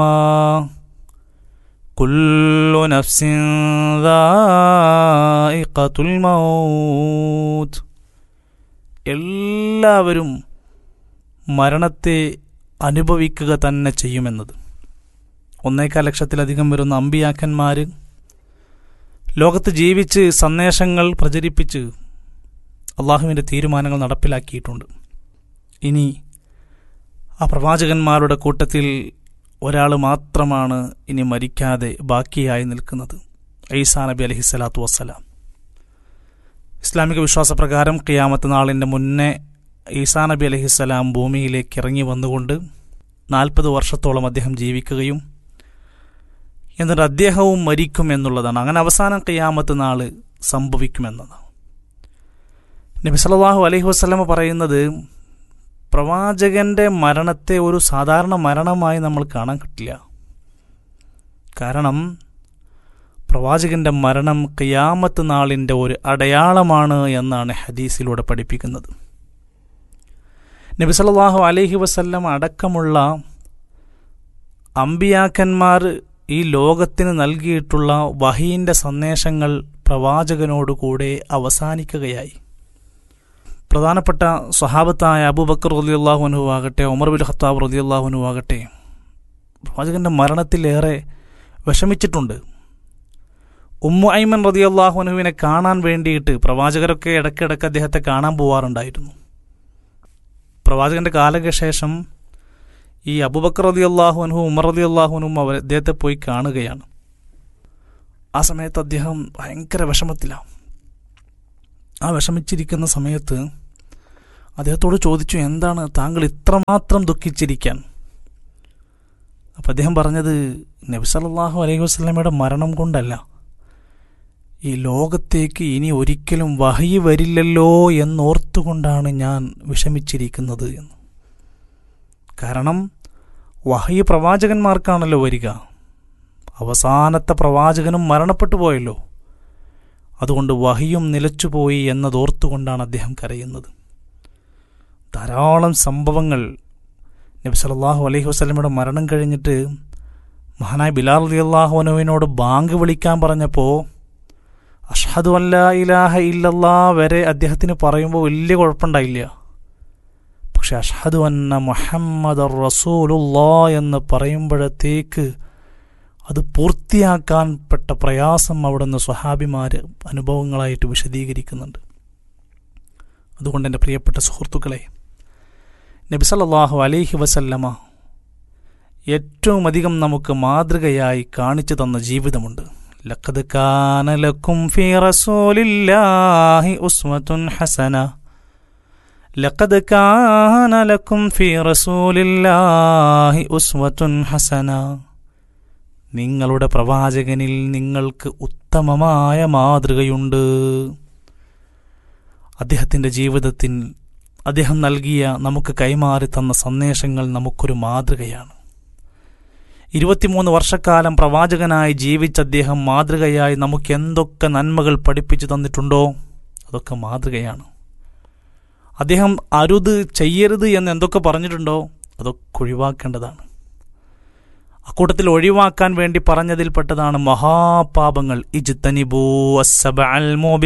كل نفس ذائقة الموت എല്ലാവരും മരണത്തെ അനുഭവിക്കുക തന്നെ ചെയ്യുമെന്നത് ഒന്നേക്കാൽ ലക്ഷത്തിലധികം വരുന്ന അമ്പിയാക്കന്മാർ ലോകത്ത് ജീവിച്ച് സന്ദേശങ്ങൾ പ്രചരിപ്പിച്ച് അള്ളാഹുവിൻ്റെ തീരുമാനങ്ങൾ നടപ്പിലാക്കിയിട്ടുണ്ട് ഇനി ആ പ്രവാചകന്മാരുടെ കൂട്ടത്തിൽ ഒരാൾ മാത്രമാണ് ഇനി മരിക്കാതെ ബാക്കിയായി നിൽക്കുന്നത് ഐസാ നബി അലഹി സ്വലാത്തു വസ്സലാം ഇസ്ലാമിക വിശ്വാസപ്രകാരം ഖിയാമത്ത് നാളിൻ്റെ മുന്നേ ഈസാ നബി അലഹിസ്സലാം ഭൂമിയിലേക്ക് ഇറങ്ങി വന്നുകൊണ്ട് നാൽപ്പത് വർഷത്തോളം അദ്ദേഹം ജീവിക്കുകയും എന്നിട്ട് അദ്ദേഹവും മരിക്കും എന്നുള്ളതാണ് അങ്ങനെ അവസാനം ഖിയാമത്ത് നാൾ സംഭവിക്കുമെന്നതാണ് നബി സല്ലല്ലാഹു അലൈഹി വസല്ലമ പറയുന്നത് പ്രവാചകന്റെ മരണത്തെ ഒരു സാധാരണ മരണമായി നമ്മൾ കാണാൻ കിട്ടില്ല കാരണം പ്രവാചകന്റെ മരണം ഖിയാമത്ത് നാളിൻ്റെ ഒരു അടയാളമാണ് എന്നാണ് ഹദീസിലൂടെ പഠിപ്പിക്കുന്നത് നബി സല്ലല്ലാഹു അലൈഹി വസല്ലം അടക്കമുള്ള അമ്പിയാക്കന്മാർ ഈ ലോകത്തിന് നൽകിയിട്ടുള്ള വഹീൻ്റെ സന്ദേശങ്ങൾ പ്രവാചകനോടുകൂടെ അവസാനിക്കുകയായി പ്രധാനപ്പെട്ട സ്വഹാബത്തായ അബൂബക്കർ റലിയല്ലാഹുനു ആകട്ടെ ഉമർ ബിൻ ഖത്താബ് റലിയല്ലാഹുനു ആകട്ടെ പ്രവാചകന്റെ മരണത്തിലേറെ വിഷമിച്ചിട്ടുണ്ട് ഉമ്മു ഐമൻ റതിയല്ലാഹുനുവിനെ കാണാൻ വേണ്ടിയിട്ട് പ്രവാചകരൊക്കെ ഇടയ്ക്കിടയ്ക്ക് അദ്ദേഹത്തെ കാണാൻ പോവാറുണ്ടായിരുന്നു പ്രവാചകന്റെ കാലശേഷം ഈ അബുബക്കർ റതി അള്ളാഹുനു ഉമർ റതി അള്ളാഹുനും അവർ അദ്ദേഹത്തെ പോയി കാണുകയാണ് ആ സമയത്ത് അദ്ദേഹം ഭയങ്കര വിഷമത്തിലാണ് ആ വിഷമിച്ചിരിക്കുന്ന സമയത്ത് അദ്ദേഹത്തോട് ചോദിച്ചു എന്താണ് താങ്കൾ ഇത്രമാത്രം ദുഃഖിച്ചിരിക്കാൻ അപ്പം അദ്ദേഹം പറഞ്ഞത് നബി സല്ലല്ലാഹു അലൈഹി വസല്ലമയുടെ മരണം കൊണ്ടല്ല ഈ ലോകത്തേക്ക് ഇനി ഒരിക്കലും വഹി വരില്ലല്ലോ എന്നോർത്തുകൊണ്ടാണ് ഞാൻ വിഷമിച്ചിരിക്കുന്നത് എന്ന് കാരണം വഹി പ്രവാചകന്മാർക്കാണല്ലോ വരിക അവസാനത്തെ പ്രവാചകനും മരണപ്പെട്ടു പോയല്ലോ അതുകൊണ്ട് വഹിയും നിലച്ചുപോയി എന്നതോർത്തുകൊണ്ടാണ് അദ്ദേഹം കരയുന്നത് ധാരാളം സംഭവങ്ങൾ നബി സല്ലല്ലാഹു അലൈഹി വസല്ലമയുടെ മരണം കഴിഞ്ഞിട്ട് മഹാനായ ബിലാൽ റളിയല്ലാഹു അൻഹുവിനോട് ബാങ്ക് വിളിക്കാൻ പറഞ്ഞപ്പോൾ അഷ്ഹദു അല്ല ഇലാഹ ഇല്ലല്ലാ വരെ അദ്ദേഹത്തിന് പറയുമ്പോൾ വലിയ കുഴപ്പമുണ്ടായില്ല പക്ഷെ അഷ്ഹദു അന്ന മുഹമ്മദ് റസൂലുല്ലാ എന്ന് പറയുമ്പോഴത്തേക്ക് അത് പൂർത്തിയാക്കാൻ പെട്ട പ്രയാസം അവിടുന്ന് സ്വഹാബിമാർ അനുഭവങ്ങളായിട്ട് വിശദീകരിക്കുന്നുണ്ട് അതുകൊണ്ട് എൻ്റെ പ്രിയപ്പെട്ട സുഹൃത്തുക്കളെ നബി സല്ലല്ലാഹു അലൈഹി വസല്ലമ ഏറ്റവും അധികം നമുക്ക് മാതൃകയായി കാണിച്ചു തന്ന ജീവിതമുണ്ട് ലഖദ് കാന ലക്കും ഫീ റസൂലില്ലാഹി ഉസ്വത്തുൻ ഹസന ലഖദ് കാന ലക്കും ഫീ റസൂലില്ലാഹി ഉസ്വത്തുൻ ഹസന നിങ്ങളുടെ പ്രവാചകനിൽ നിങ്ങൾക്ക് ഉത്തമമായ മാതൃകയുണ്ട് അദ്ദേഹത്തിൻ്റെ ജീവിതത്തിൽ അദ്ദേഹം നൽകിയ നമുക്ക് കൈമാറി തന്ന സന്ദേശങ്ങൾ നമുക്കൊരു മാതൃകയാണ് ഇരുപത്തിമൂന്ന് വർഷക്കാലം പ്രവാചകനായി ജീവിച്ച അദ്ദേഹം മാതൃകയായി നമുക്ക് എന്തൊക്കെ നന്മകൾ പഠിപ്പിച്ചു തന്നിട്ടുണ്ടോ അതൊക്കെ മാതൃകയാണ് അദ്ദേഹം അരുത് ചെയ്യരുത് എന്ന് എന്തൊക്കെ പറഞ്ഞിട്ടുണ്ടോ അതൊക്കെ ഒഴിവാക്കേണ്ടതാണ് അക്കൂട്ടത്തിൽ ഒഴിവാക്കാൻ വേണ്ടി പറഞ്ഞതിൽപ്പെട്ടതാണ് മഹാപാപങ്ങൾ ഇജ്തനിബൂ അസ്സബഅൽ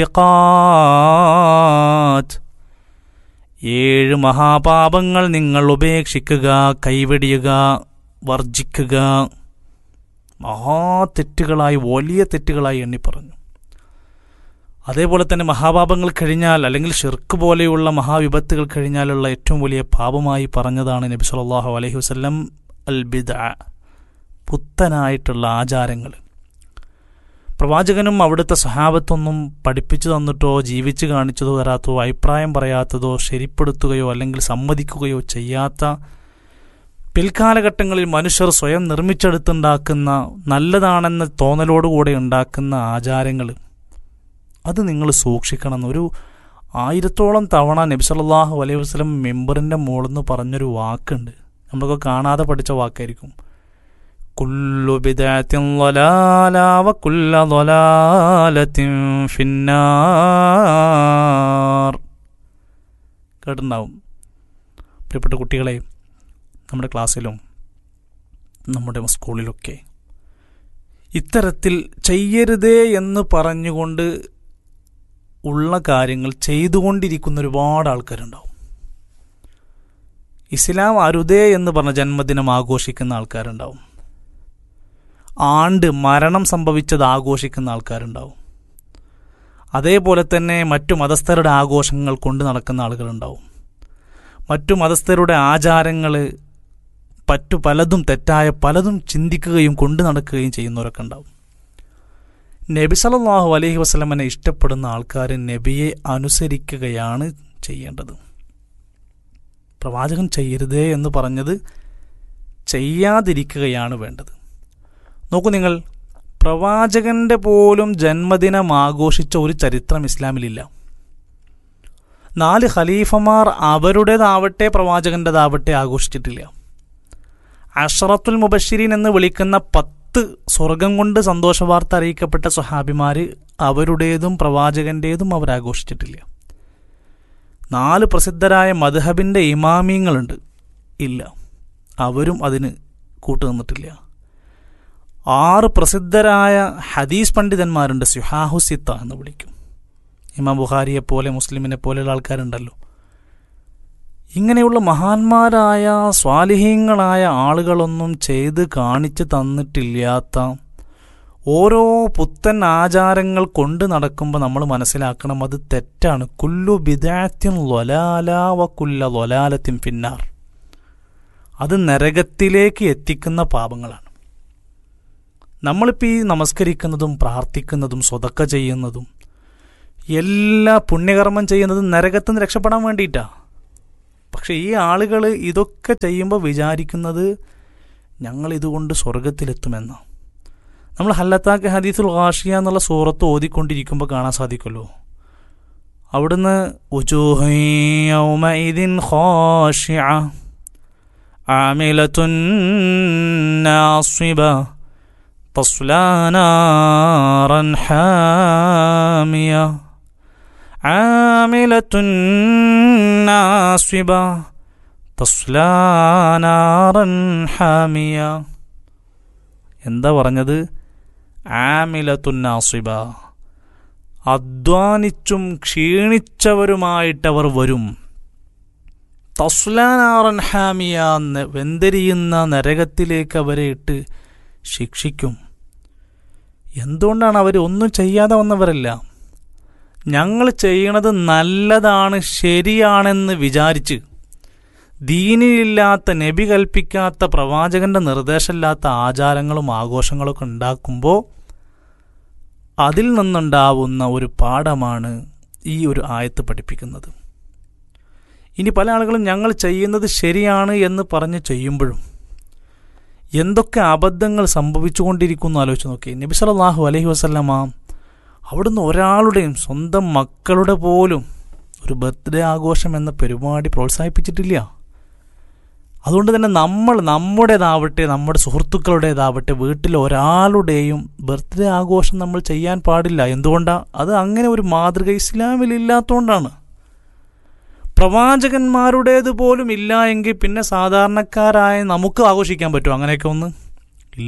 മൂബിഖാത്ത് ഏഴ് മഹാപാപങ്ങൾ നിങ്ങൾ ഉപേക്ഷിക്കുക കൈവെടിയുക വർജിക്കുക മഹാ തെറ്റുകളായി വലിയ തെറ്റുകളായി എണ്ണി പറഞ്ഞു അതേപോലെ തന്നെ മഹാപാപങ്ങൾ കഴിഞ്ഞാൽ അല്ലെങ്കിൽ ഷിർക്ക് പോലെയുള്ള മഹാവിപത്തുകൾ കഴിഞ്ഞാലുള്ള ഏറ്റവും വലിയ പാപമായി പറഞ്ഞതാണ് നബി സല്ലല്ലാഹു അലൈഹി വസല്ലം അൽ ബിദ പുത്തനായിട്ടുള്ള ആചാരങ്ങൾ പ്രവാചകനും അവിടുത്തെ സഹാബത്തൊന്നും പഠിപ്പിച്ചു തന്നിട്ടോ ജീവിച്ചു കാണിച്ചതോ തരാത്തോ അഭിപ്രായം പറയാത്തതോ ശരിപ്പെടുത്തുകയോ അല്ലെങ്കിൽ സമ്മതിക്കുകയോ ചെയ്യാത്ത പിൽക്കാലഘട്ടങ്ങളിൽ മനുഷ്യർ സ്വയം നിർമ്മിച്ചെടുത്തുണ്ടാക്കുന്ന നല്ലതാണെന്ന തോന്നലോടുകൂടെ ഉണ്ടാക്കുന്ന ആചാരങ്ങൾ അത് നിങ്ങൾ സൂക്ഷിക്കണം ഒരു ആയിരത്തോളം തവണ നബിസല്ലാഹു അലൈഹി വസ്ലം മെമ്പറിൻ്റെ മുകളിൽ പറഞ്ഞൊരു വാക്കുണ്ട് നമ്മളൊക്കെ കാണാതെ പഠിച്ച വാക്കായിരിക്കും കുല്ലു ബിദഅത്തിൻ ളലാല വ കുല്ല ളലാലത്തിൻ ഫിന്നാർ കേട്ടിട്ടുണ്ടാവും പ്രിയപ്പെട്ട കുട്ടികളെ നമ്മുടെ ക്ലാസ്സിലും നമ്മുടെ സ്കൂളിലൊക്കെ ഇത്തരത്തിൽ ചെയ്യരുതേ എന്ന് പറഞ്ഞുകൊണ്ട് ഉള്ള കാര്യങ്ങൾ ചെയ്തുകൊണ്ടിരിക്കുന്ന ഒരുപാട് ആൾക്കാരുണ്ടാവും ഇസ്ലാം അരുതേ എന്ന് പറഞ്ഞ ജന്മദിനം ആഘോഷിക്കുന്ന ആൾക്കാരുണ്ടാവും ആണ്ട് മരണം സംഭവിച്ചത് ആഘോഷിക്കുന്ന ആൾക്കാരുണ്ടാവും അതേപോലെ തന്നെ മറ്റു മതസ്ഥരുടെ ആഘോഷങ്ങൾ കൊണ്ട് നടക്കുന്ന ആളുകളുണ്ടാവും മറ്റു മതസ്ഥരുടെ ആചാരങ്ങൾ പറ്റു പലതും തെറ്റായ പലതും ചിന്തിക്കുകയും കൊണ്ടു നടക്കുകയും ചെയ്യുന്നവരൊക്കെ ഉണ്ടാവും നബി സല്ലല്ലാഹു അലൈഹി വസല്ലമനെ ഇഷ്ടപ്പെടുന്ന ആൾക്കാർ നബിയെ അനുസരിക്കുകയാണ് ചെയ്യേണ്ടത് പ്രവാചകൻ ചെയ്യരുതേ എന്ന് പറഞ്ഞത് ചെയ്യാതിരിക്കുകയാണ് വേണ്ടത് നോക്കൂ നിങ്ങൾ പ്രവാചകന്റെ പോലും ജന്മദിനം ആഘോഷിച്ച ഒരു ചരിത്രം ഇസ്ലാമിലില്ല നാല് ഖലീഫമാർ അവരുടേതാവട്ടെ പ്രവാചകന്റേതാവട്ടെ ആഘോഷിച്ചിട്ടില്ല അഷറത്തുൽ മുബഷിരീൻ എന്ന് വിളിക്കുന്ന പത്ത് സ്വർഗം കൊണ്ട് സന്തോഷ വാർത്ത അറിയിക്കപ്പെട്ട സ്വഹാബിമാർ അവരുടേതും പ്രവാചകന്റേതും അവർ ആഘോഷിച്ചിട്ടില്ല നാല് പ്രസിദ്ധരായ മദ്ഹബിന്റെ ഇമാമിയങ്ങളുണ്ട് ഇല്ല അവരും അതിന് കൂട്ടുനിന്നിട്ടില്ല ആറ് പ്രസിദ്ധരായ ഹദീസ് പണ്ഡിതന്മാരുണ്ട് സുഹാഹുസിത്ത എന്ന് വിളിക്കും ഇമാം ബുഖാരിയെ പോലെ മുസ്ലിമിനെ പോലെയുള്ള ആൾക്കാരുണ്ടല്ലോ ഇങ്ങനെയുള്ള മഹാന്മാരായ സ്വാലിഹീങ്ങളായ ആളുകളൊന്നും ചെയ്ത് കാണിച്ചു തന്നിട്ടില്ലാത്ത ഓരോ പുത്തൻ ആചാരങ്ങൾ കൊണ്ട് നടക്കുമ്പോൾ നമ്മൾ മനസ്സിലാക്കണം അത് തെറ്റാണ് കുല്ലു ബിദാത്യൻ ലൊലാല വ കുല്ല ലൊലാലത്തിൻ പിന്നാർ അത് നരകത്തിലേക്ക് എത്തിക്കുന്ന പാപങ്ങളാണ് നമ്മളിപ്പോൾ ഈ നമസ്കരിക്കുന്നതും പ്രാർത്ഥിക്കുന്നതും സ്വതക്ക ചെയ്യുന്നതും എല്ലാ പുണ്യകർമ്മം ചെയ്യുന്നതും നരകത്തിൽ നിന്ന് രക്ഷപ്പെടാൻ വേണ്ടിയിട്ടാണ് പക്ഷെ ഈ ആളുകൾ ഇതൊക്കെ ചെയ്യുമ്പോൾ വിചാരിക്കുന്നത് ഞങ്ങൾ ഇതുകൊണ്ട് സ്വർഗത്തിലെത്തുമെന്ന് നമ്മൾ ഹല്ലത്താക്ക് ഹദീസുൽ ഖാഷിയ എന്നുള്ള സൂറത്ത് ഓതിക്കൊണ്ടിരിക്കുമ്പോൾ കാണാൻ സാധിക്കുമല്ലോ അവിടുന്ന് ഉജൂഹൈദിൻ ഖാഷിഅ عاملة ناصبة تصلى نارا حامية عاملة ناصبة تصلى نارا حامية എന്താ പറഞ്ഞത് ആമിലത്തുൻ നാസിബ അധ്വാനിച്ചും ക്ഷീണിച്ചവരുമായിട്ടവർ വരും തസ്ലാനാറൻ ഹാമിയ വെന്തരിയുന്ന നരകത്തിലേക്ക് അവരെ ഇട്ട് ശിക്ഷിക്കും എന്തുകൊണ്ടാണ് അവർ ഒന്നും ചെയ്യാതെ വന്നവരല്ല ഞങ്ങൾ ചെയ്യണത് നല്ലതാണ് ശരിയാണെന്ന് വിചാരിച്ച് ദീനിലില്ലാത്ത നബി കൽപ്പിക്കാത്ത പ്രവാചകന്റെ നിർദ്ദേശമില്ലാത്ത ആചാരങ്ങളും ആഘോഷങ്ങളൊക്കെ ഉണ്ടാക്കുമ്പോൾ അതിൽ നിന്നുണ്ടാവുന്ന ഒരു പാഠമാണ് ഈ ഒരു ആയത്ത് പഠിപ്പിക്കുന്നത് ഇനി പല ആളുകളും ഞങ്ങൾ ചെയ്യുന്നത് ശരിയാണ് എന്ന് പറഞ്ഞ് ചെയ്യുമ്പോഴും എന്തൊക്കെ അബദ്ധങ്ങൾ സംഭവിച്ചുകൊണ്ടിരിക്കുന്നു ആലോചിച്ച് നോക്കി നബി സല്ലല്ലാഹു അലൈഹി വസല്ലമ അവിടുന്ന് ഒരാളുടെയും സ്വന്തം മക്കളുടെ പോലും ഒരു ബർത്ത്ഡേ ആഘോഷം എന്ന പരിപാടി പ്രോത്സാഹിപ്പിച്ചിട്ടില്ല അതുകൊണ്ട് തന്നെ നമ്മൾ നമ്മുടേതാവട്ടെ നമ്മുടെ സുഹൃത്തുക്കളുടേതാവട്ടെ വീട്ടിൽ ഒരാളുടെയും ബർത്ത്ഡേ ആഘോഷം നമ്മൾ ചെയ്യാൻ പാടില്ല എന്തുകൊണ്ടാണ് അത് അങ്ങനെ ഒരു മാതൃക ഇസ്ലാമിൽ ഇല്ലാത്തതുകൊണ്ടാണ് പ്രവാചകന്മാരുടേത് പോലും ഇല്ല എങ്കിൽ പിന്നെ സാധാരണക്കാരായ നമുക്ക് ആഘോഷിക്കാൻ പറ്റുമോ അങ്ങനെയൊക്കെ ഒന്ന് ഇല്ല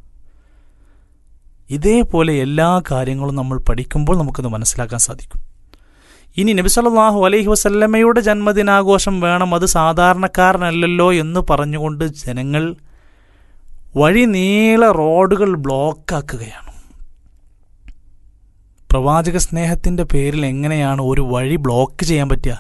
ഇതേപോലെ എല്ലാ കാര്യങ്ങളും നമ്മൾ പഠിക്കുമ്പോൾ നമുക്കത് മനസ്സിലാക്കാൻ സാധിക്കും ഇനി നബി സല്ലല്ലാഹു അലൈഹി വസല്ലമയുടെ ജന്മദിനാഘോഷം വേണം അത് സാധാരണക്കാരനല്ലല്ലോ എന്ന് പറഞ്ഞുകൊണ്ട് ജനങ്ങൾ വഴി നീള റോഡുകൾ ബ്ലോക്കാക്കുകയാണ് പ്രവാചക സ്നേഹത്തിന്റെ പേരിൽ എങ്ങനെയാണ് ഒരു വഴി ബ്ലോക്ക് ചെയ്യാൻ പറ്റുക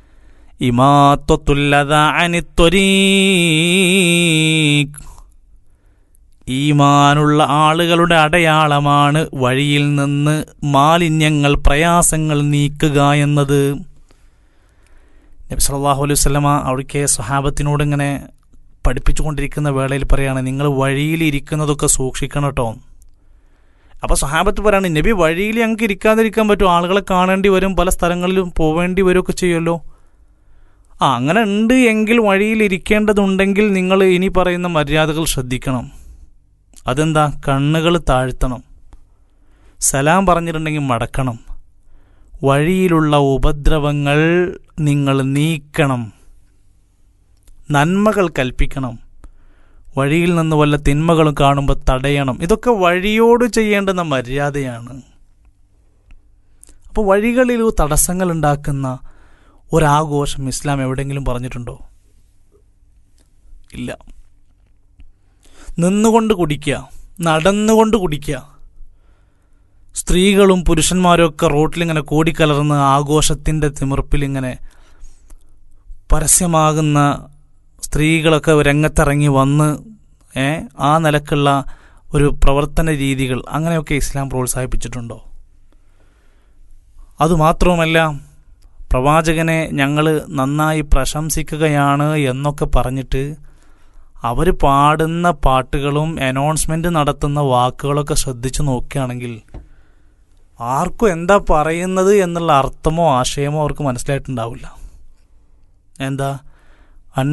ഇമാത്തൊത്തുല്ലതാനിത്തൊരീ ഈമാനുള്ള ആളുകളുടെ അടയാളമാണ് വഴിയിൽ നിന്ന് മാലിന്യങ്ങൾ പ്രയാസങ്ങൾ നീക്കുക എന്നത് നബി സല്ലല്ലാഹു അലൈഹി വസല്ലമ അവിടേക്ക് സ്വഹാബത്തിനോട് ഇങ്ങനെ പഠിപ്പിച്ചുകൊണ്ടിരിക്കുന്ന വേളയിൽ പറയാണ് നിങ്ങൾ വഴിയിൽ ഇരിക്കുന്നതൊക്കെ സൂക്ഷിക്കണം കേട്ടോ അപ്പോൾ സ്വഹാബത്ത് പറയാണ് നബി വഴിയിൽ ഞങ്ങൾക്ക് ഇരിക്കാതിരിക്കാൻ പറ്റും ആളുകളെ കാണേണ്ടി വരും പല സ്ഥലങ്ങളിലും പോവേണ്ടി വരുമൊക്കെ ചെയ്യുമല്ലോ ആ അങ്ങനെ ഉണ്ട് എങ്കിൽ വഴിയിൽ ഇരിക്കേണ്ടതുണ്ടെങ്കിൽ നിങ്ങൾ ഇനി പറയുന്ന മര്യാദകൾ ശ്രദ്ധിക്കണം അതെന്താ കണ്ണുകൾ താഴ്ത്തണം സലാം പറഞ്ഞിട്ടുണ്ടെങ്കിൽ മടക്കണം വഴിയിലുള്ള ഉപദ്രവങ്ങൾ നിങ്ങൾ നീക്കണം നന്മകൾ കൽപ്പിക്കണം വഴിയിൽ നിന്ന് വല്ല തിന്മകളും കാണുമ്പോൾ തടയണം ഇതൊക്കെ വഴിയോട് ചെയ്യേണ്ടുന്ന മര്യാദയാണ് അപ്പോൾ വഴികളിൽ തടസ്സങ്ങൾ ഉണ്ടാക്കുന്ന ഒരാഘോഷം ഇസ്ലാം എവിടെയെങ്കിലും പറഞ്ഞിട്ടുണ്ടോ ഇല്ല നിന്നുകൊണ്ട് കുടിക്കുക നടന്നുകൊണ്ട് കുടിക്കുക സ്ത്രീകളും പുരുഷന്മാരും ഒക്കെ റോട്ടിലിങ്ങനെ കൂടിക്കലർന്ന് ആഘോഷത്തിൻ്റെ തിമിർപ്പിലിങ്ങനെ പരസ്യമാകുന്ന സ്ത്രീകളൊക്കെ രംഗത്തിറങ്ങി വന്ന് ഏ ആ നിലക്കുള്ള ഒരു പ്രവർത്തന രീതികൾ അങ്ങനെയൊക്കെ ഇസ്ലാം പ്രോത്സാഹിപ്പിച്ചിട്ടുണ്ടോ അതുമാത്രവുമല്ല പ്രവാചകനെ ഞങ്ങൾ നന്നായി പ്രശംസിക്കുകയാണ് എന്നൊക്കെ പറഞ്ഞിട്ട് അവർ പാടുന്ന പാട്ടുകളും അനൗൺസ്മെൻ്റ് നടത്തുന്ന വാക്കുകളൊക്കെ ശ്രദ്ധിച്ചു നോക്കുകയാണെങ്കിൽ ആർക്കും എന്താ പറയുന്നത് എന്നുള്ള അർത്ഥമോ ആശയമോ അവർക്ക് മനസ്സിലായിട്ടുണ്ടാവില്ല എന്താ